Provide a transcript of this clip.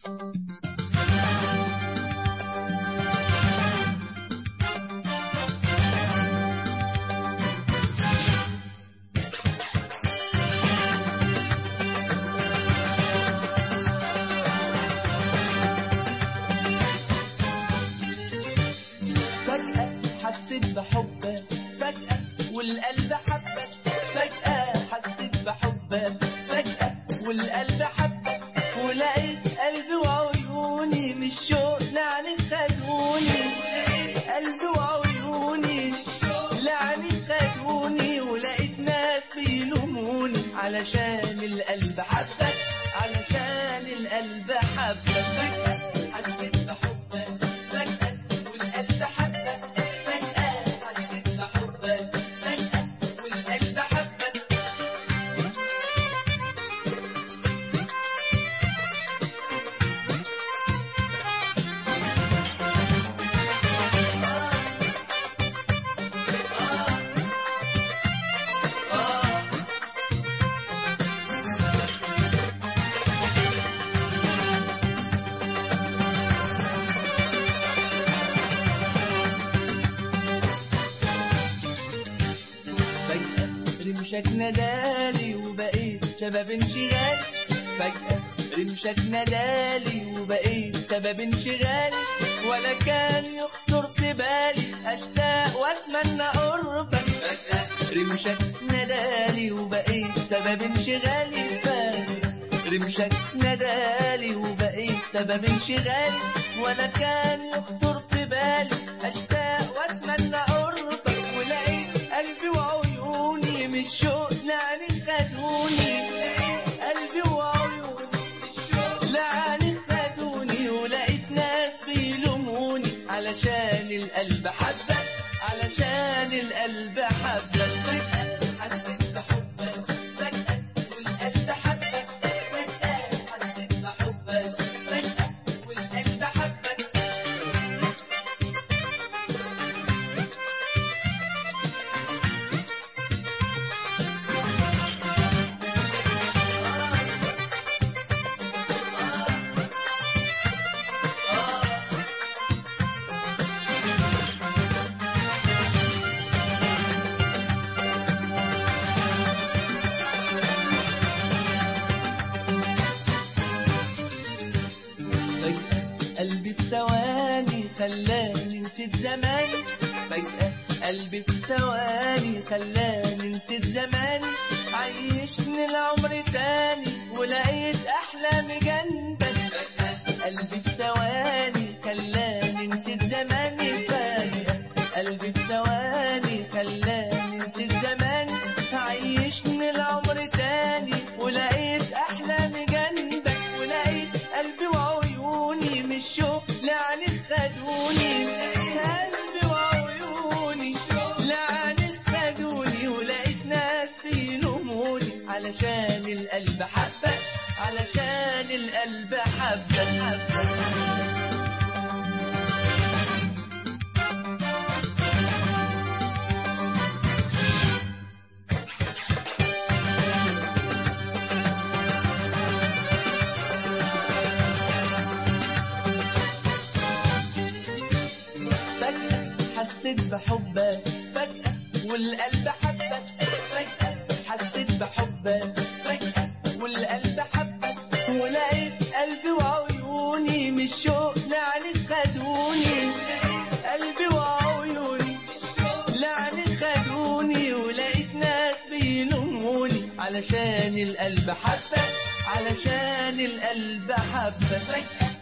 فجأة حسيت بحبك فجأة والقلب حبك فجأة حسيت بحبك فجأة والقلب حبك ولقيت قلبي وعيوني من الشوق لعني خدوني ولقيت قلبي وعيوني من الشوق لعني خدوني ولقيت ناس بيلوموني علشان القلب حبك علشان القلب حبك فجأة حسيت بحبك فجأة والقلب حبك فجأة حسيت بحبك فجأة والقلب حبك فجأة رمشك ندالي وبقيت سبب انشغالي فجأة رمشك ندالي وبقيت سبب انشغالي ولا كان يخطر في بالي اشتاق واتمنى قربك فجأة رمشك ندالي وبقيت سبب انشغالي فجأة رمشك ندالي وبقيت سبب انشغالي ولا كان يخطر في بالي اشتاق واتمنى قربك ولقيت قلبي وعيوني من الشوق لعني خدوني قلبي وعيوني من الشوق لعني خدوني ولقيت ناس بيلوموني علشان القلب حبك علشان القلب حبك فجأة حسيت بحبك فجأة والقلب حبك فجأة حسيت بحبك فجأة والقلب حبك فجأة قلبي في ثواني خلاني نسيت زماني فجأة قلبي في ثواني خلاني نسيت زماني عيشني العمر تاني ولقيت أحلامي جنبك فجأة قلبي في ثواني خلاني نسيت زماني فجأة قلبي في ثواني خلاني نسيت زماني عيشني العمر تاني ولقيت أحلامي جنبك ولقيت قلبي وعيوني من الشوق لعني خدوني قلبي وعيوني لعني خدوني ولقيت ناس بيلوموني علشان القلب حبك علشان القلب حبك حبك فجأة حسيت بحبك فجأة والقلب حبك فجأة حسيت بحبك فجأة والقلب حبك ولقيت قلبي وعيوني من الشوق لعني خدوني قلبي وعيوني لعني خدوني ولقيت ناس بيلوموني علشان القلب حبك علشان القلب حبك فجأة